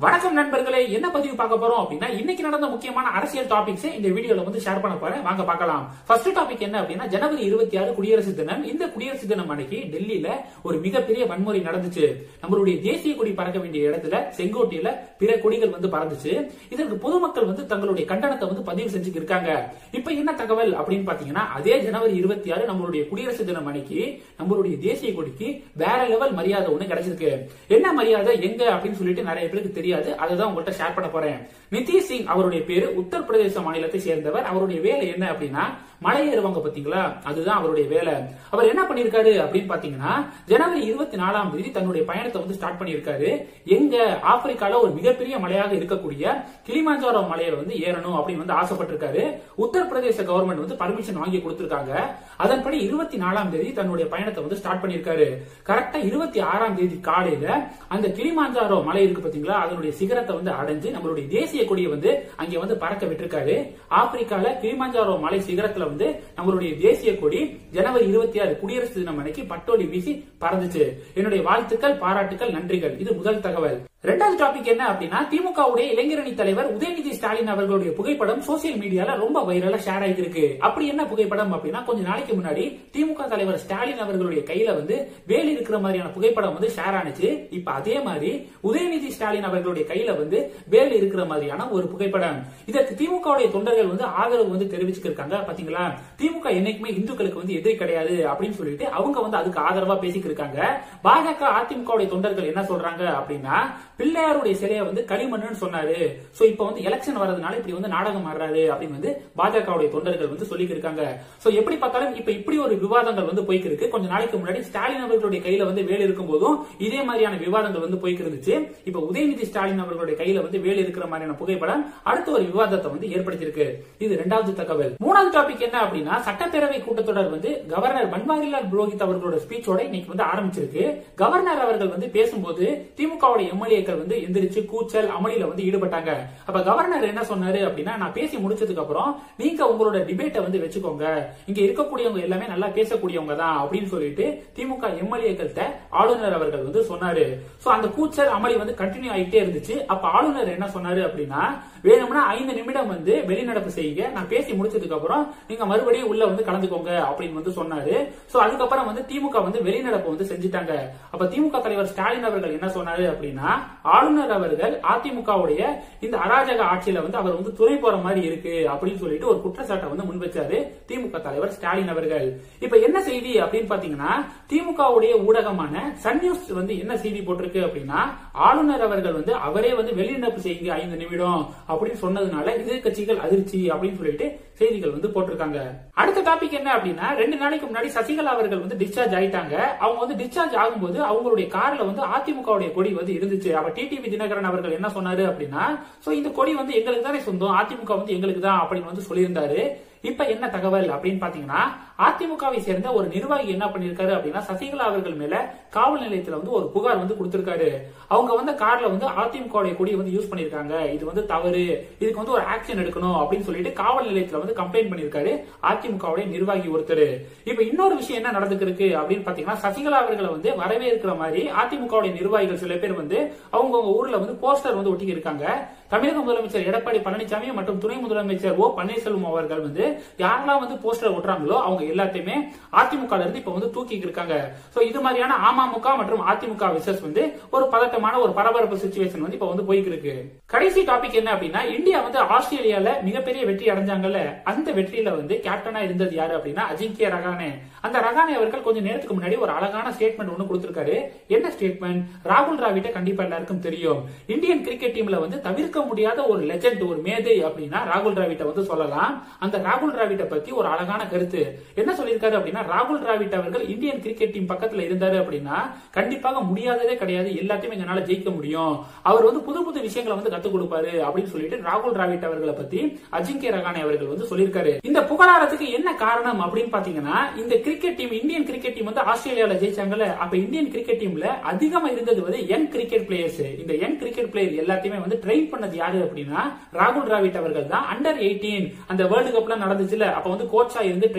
வணக்கம் நண்பர்களே என்ன பதிவு பார்க்க போறோம் அப்படின்னா இன்னைக்கு நடந்த முக்கியமான அரசியல் டாபிக்ஸ் இந்த வீடியோல வந்து ஷேர் பண்ண போறேன் வாங்க பார்க்கலாம் ஃபர்ஸ்ட் டாபிக் என்ன அப்படின்னா ஜனவரி இருபத்தி ஆறு குடியரசு தினம் இந்த குடியரசு தினம் அன்னைக்கு டெல்லியில ஒரு மிகப்பெரிய வன்முறை நடந்துச்சு நம்மளுடைய தேசிய கொடி பறக்க வேண்டிய இடத்துல செங்கோட்டையில பிற கொடிகள் வந்து பறந்துச்சு இதற்கு பொதுமக்கள் வந்து தங்களுடைய கண்டனத்தை வந்து பதிவு செஞ்சுட்டு இருக்காங்க இப்ப என்ன தகவல் அப்படின்னு பாத்தீங்கன்னா அதே ஜனவரி இருபத்தி ஆறு நம்மளுடைய குடியரசு தினம் அன்னைக்கு நம்மளுடைய தேசிய கொடிக்கு வேற லெவல் மரியாதை ஒண்ணு கிடைச்சிருக்கு என்ன மரியாதை எங்க அப்படின்னு சொல்லிட்டு நிறைய பேருக்கு தெரியாது அதை தான் உங்கள்கிட்ட ஷேர் பண்ண போறேன் நிதிஷ் சிங் அவருடைய பேரு உத்தரப்பிரதேச மாநிலத்தை சேர்ந்தவர் அவருடைய வேலை என்ன அப்படின்னா மலை ஏறுவாங்க பாத்தீங்களா அதுதான் அவருடைய வேலை அவர் என்ன பண்ணிருக்காரு அப்படின்னு பாத்தீங்கன்னா ஜனவரி இருபத்தி நாலாம் தேதி தன்னுடைய பயணத்தை வந்து ஸ்டார்ட் பண்ணிருக்காரு எங்க ஆப்பிரிக்கால ஒரு மிகப்பெரிய மலையாக இருக்கக்கூடிய கிளிமாஞ்சாரோ மலையை வந்து ஏறணும் அப்படின்னு வந்து ஆசைப்பட்டிருக்காரு உத்தரப்பிரதேச கவர்மெண்ட் வந்து பர்மிஷன் வாங்கி கொடுத்திருக்காங்க அதன்படி இருபத்தி நாலாம் தேதி தன்னுடைய பயணத்தை வந்து ஸ்டார்ட் பண்ணிருக்காரு கரெக்டா இருபத்தி ஆறாம் தேதி காலையில அந்த கிளிமாஞ்சாரோ மலை இருக்கு பாத்தீங்களா அதனுடைய சிகரத்தை வந்து அடைஞ்சு நம்மளுடைய தேசிய கொடியை வந்து அங்க வந்து பறக்க விட்டிருக்காரு ஆப்பிரிக்கால கிளிமாஞ்சாரோ மலை சிகரத்துல வந்து நம்மளுடைய தேசிய கொடி ஜனவரி இருபத்தி ஆறு குடியரசு தினம் அன்னைக்கு பட்டோலி வீசி பறந்துச்சு என்னுடைய வாழ்த்துக்கள் பாராட்டுக்கள் நன்றிகள் இது முதல் தகவல் ரெண்டாவது டாபிக் என்ன அப்படின்னா திமுகவுடைய இளைஞரணி தலைவர் உதயநிதி ஸ்டாலின் அவர்களுடைய புகைப்படம் சோசியல் மீடியால ரொம்ப வைரலா ஷேர் ஆகிட்டு இருக்கு அப்படி என்ன புகைப்படம் அப்படின்னா கொஞ்ச நாளைக்கு முன்னாடி திமுக தலைவர் ஸ்டாலின் அவர்களுடைய கையில வந்து வேல் இருக்கிற மாதிரியான புகைப்படம் வந்து ஷேர் ஆனிச்சு இப்ப அதே மாதிரி உதயநிதி ஸ்டாலின் அவர்களுடைய கையில வந்து வேல் இருக்கிற மாதிரியான ஒரு புகைப்படம் இதற்கு திமுகவுடைய தொண்டர்கள் வந்து ஆதரவு வந்து தெரிவிச்சுக்கிருக்காங்க பாத்தீங்களா திமுக என்னைக்குமே இந்துக்களுக்கு வந்து எதிரி கிடையாது அப்படின்னு சொல்லிட்டு அவங்க வந்து அதுக்கு ஆதரவா பேசிக்கிட்டு இருக்காங்க பாஜக அதிமுகவுடைய தொண்டர்கள் என்ன சொல்றாங்க அப்படின்னா பிள்ளையாருடைய சிலையை வந்து களிமண்ணுன்னு சொன்னாரு சோ இப்ப வந்து எலெக்ஷன் வரதுனால இப்படி வந்து நாடகம் ஆடுறாரு அப்படின்னு வந்து பாஜகவுடைய தொண்டர்கள் வந்து சொல்லிட்டு இருக்காங்க சோ எப்படி பார்த்தாலும் இப்ப இப்படி ஒரு விவாதங்கள் வந்து போய்க்கு இருக்கு கொஞ்ச நாளைக்கு முன்னாடி ஸ்டாலின் அவர்களுடைய கையில வந்து வேல் இருக்கும் போதும் இதே மாதிரியான விவாதங்கள் வந்து போய்க்கு இருந்துச்சு இப்ப உதயநிதி ஸ்டாலின் அவர்களுடைய கையில வந்து வேல் இருக்கிற மாதிரியான புகைப்படம் அடுத்த ஒரு விவாதத்தை வந்து ஏற்படுத்தியிருக்கு இது இரண்டாவது தகவல் மூணாவது டாபிக் என்ன அப்படின்னா சட்டப்பேரவை கூட்டத்தொடர் வந்து கவர்னர் பன்வாரிலால் புரோஹித் அவர்களோட ஸ்பீச்சோட இன்னைக்கு வந்து ஆரம்பிச்சிருக்கு கவர்னர் அவர்கள் வந்து பேசும்போது திமுகவுடைய எம்எல்ஏக்கள் வந்து எந்திரிச்சு கூச்சல் அமளியில வந்து ஈடுபட்டாங்க அப்ப கவர்னர் என்ன சொன்னாரு அப்படின்னா நான் பேசி முடிச்சதுக்கு அப்புறம் நீங்க உங்களோட டிபேட்டை வந்து வச்சுக்கோங்க இங்க இருக்கக்கூடியவங்க எல்லாமே நல்லா பேசக்கூடியவங்க தான் அப்படின்னு சொல்லிட்டு திமுக எம்எல்ஏக்கள்கிட்ட ஆளுநர் அவர்கள் வந்து சொன்னாரு சோ அந்த கூச்சல் அமளி வந்து கண்டினியூ ஆகிட்டே இருந்துச்சு அப்ப ஆளுநர் என்ன சொன்னாரு அப்படின்னா வேணும்னா ஐந்து நிமிடம் வந்து வெளிநடப்பு செய்யுங்க நான் பேசி முடிச்சதுக்கு அப்புறம் நீங்க மறுபடியும் உள்ள வந்து கலந்துக்கோங்க அப்படின்னு வந்து சொன்னாரு சோ அதுக்கப்புறம் வந்து திமுக வந்து வெளிநடப்பு வந்து செஞ்சுட்டாங்க அப்ப திமுக தலைவர் ஸ்டாலின் அவர்கள் என்ன சொன்னாரு அப்படின்னா ஆளுநர் அவர்கள் அதிமுகவுடைய இந்த அராஜக ஆட்சியில வந்து அவர் வந்து துணை போற மாதிரி இருக்கு அப்படின்னு சொல்லிட்டு ஒரு குற்றச்சாட்டை வந்து முன்வச்சாரு திமுக தலைவர் ஸ்டாலின் அவர்கள் இப்ப என்ன செய்தி அப்படின்னு பாத்தீங்கன்னா திமுகவுடைய ஊடகமான சன் நியூஸ் வந்து என்ன செய்தி போட்டிருக்கு அப்படின்னா ஆளுநர் அவர்கள் வந்து அவரே வந்து வெளிநடப்பு செய்யுங்க ஐந்து நிமிடம் அப்படின்னு சொன்னதுனால எதிர்கட்சிகள் அதிர்ச்சி அப்படின்னு சொல்லிட்டு செய்திகள் வந்து போட்டிருக்காங்க அடுத்த டாபிக் என்ன அப்படின்னா ரெண்டு நாளைக்கு முன்னாடி சசிகலா அவர்கள் வந்து டிஸ்சார்ஜ் ஆயிட்டாங்க அவங்க வந்து டிஸ்சார்ஜ் ஆகும்போது அவங்களுடைய கார்ல வந்து அதிமுகவுடைய கொடி வந்து இருந்துச்சு அப்ப டிடிவி தினகரன் அவர்கள் என்ன சொன்னாரு அப்படின்னா சோ இந்த கொடி வந்து எங்களுக்கு தானே சொந்தம் அதிமுக வந்து எங்களுக்கு தான் அப்படின்னு வந்து சொல்லியிருந்தாரு இப்ப என்ன தகவல் அப்படின்னு பாத்தீங்கன்னா அதிமுகவை சேர்ந்த ஒரு நிர்வாகி என்ன பண்ணிருக்காரு அப்படின்னா சசிகலா அவர்கள் மேல காவல் நிலையத்துல வந்து ஒரு புகார் வந்து கொடுத்திருக்காரு அவங்க வந்து கார்ல வந்து அதிமுக கொடியை வந்து யூஸ் பண்ணிருக்காங்க இது வந்து தவறு இதுக்கு வந்து ஒரு ஆக்ஷன் எடுக்கணும் அப்படின்னு சொல்லிட்டு காவல் நிலையத்துல வந்து கம்ப்ளைண்ட் பண்ணிருக்காரு அதிமுகவுடைய நிர்வாகி ஒருத்தர் இப்ப இன்னொரு விஷயம் என்ன நடந்துருக்கு அப்படின்னு பாத்தீங்கன்னா சசிகலா அவர்களை வந்து வரவேற்கிற மாதிரி அதிமுகவுடைய நிர்வாகிகள் சில பேர் வந்து அவங்க ஊர்ல வந்து போஸ்டர் வந்து ஒட்டி இருக்காங்க தமிழக முதலமைச்சர் எடப்பாடி பழனிசாமி மற்றும் துணை முதலமைச்சர் ஓ பன்னீர்செல்வம் அவர்கள் வந்து யாரெல்லாம் வந்து போஸ்டர் ஒட்டுறாங்களோ அவங்க எல்லாத்தையுமே அதிமுக இருந்து இப்ப வந்து தூக்கி இருக்காங்க சோ இது மாதிரியான அமமுக மற்றும் அதிமுக விசஸ் வந்து ஒரு பதட்டமான ஒரு பரபரப்பு சுச்சுவேஷன் வந்து இப்ப வந்து போய்க்கு இருக்கு கடைசி டாபிக் என்ன அப்படின்னா இந்தியா வந்து ஆஸ்திரேலியால மிகப்பெரிய வெற்றி அடைஞ்சாங்கல்ல அந்த வெற்றியில வந்து கேப்டனா இருந்தது யாரு அப்படின்னா அஜிங்கிய ரகானே அந்த ரகானே அவர்கள் கொஞ்சம் நேரத்துக்கு முன்னாடி ஒரு அழகான ஸ்டேட்மெண்ட் ஒன்னு கொடுத்திருக்காரு என்ன ஸ்டேட்மெண்ட் ராகுல் டிராவிட கண்டிப்பா எல்லாருக்கும் தெரியும் இந்தியன் கிரிக்கெட் டீம்ல வந்து தவிர்க்க முடியாத ஒரு லெஜெண்ட் ஒரு மேதை அப்படின்னா ராகுல் டிராவிட்ட வந்து சொல்லலாம் அந்த ராகுல் டிராவிட்ட பத்தி ஒரு அழகான கருத்து என்ன சொல்லியிருக்காரு அப்படின்னா ராகுல் டிராவிட் அவர்கள் இந்தியன் கிரிக்கெட் டீம் பக்கத்துல இருந்தாரு அப்படின்னா கண்டிப்பாக முடியாததே கிடையாது எல்லாத்தையும் எங்களால ஜெயிக்க முடியும் அவர் வந்து புது புது விஷயங்களை வந்து கத்துக் கொடுப்பாரு அப்படின்னு சொல்லிட்டு ராகுல் டிராவிட் அவர்களை பத்தி அஜிங்கிய ரகானே அவர்கள் வந்து சொல்லியிருக்காரு இந்த புகழாரத்துக்கு என்ன காரணம் அப்படின்னு பாத்தீங்கன்னா இந்த cricket team Indian cricket team வந்து ஆஸ்திரேலியால ஜெயிச்சாங்கல்ல அப்ப இந்தியன் கிரிக்கெட் டீம்ல அதிகமா இருந்தது வந்து யங் கிரிக்கெட் பிளேயர்ஸ் இந்த யங் கிரிக்கெட் பிளேயர் எல்லாத்தையுமே வந்து ட்ரெயின் பண்ணது யாரு அப்படின்னா ராகுல் டிராவிட் அவர்கள் தான் அண்டர் எயிட்டீன் அந்த வேர்ல்டு கப்ல நடந்துச்சுல அப்ப வந்து கோச்சா இருந்து ட்ரெயின் பண்ணது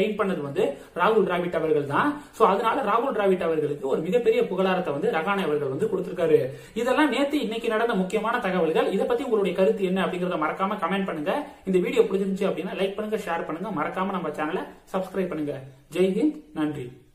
வந்து ராகுல் டிராவிட் அவர்கள் தான் சோ அதனால ராகுல் டிராவிட் அவர்களுக்கு ஒரு மிகப்பெரிய புகழாரத்தை வந்து ரகானே அவர்கள் வந்து கொடுத்திருக்காரு இதெல்லாம் நேத்து இன்னைக்கு நடந்த முக்கியமான தகவல்கள் இதை பத்தி உங்களுடைய கருத்து என்ன அப்படிங்கறத மறக்காம கமெண்ட் பண்ணுங்க இந்த வீடியோ பிடிச்சிருந்துச்சு அப்படின்னா லைக் பண்ணுங்க ஷேர் பண்ணுங்க மறக்காம நம்ம சேனலை சப்ஸ்கிரைப் பண்ணுங்க ஜெய் ஹிந்த் நன்றி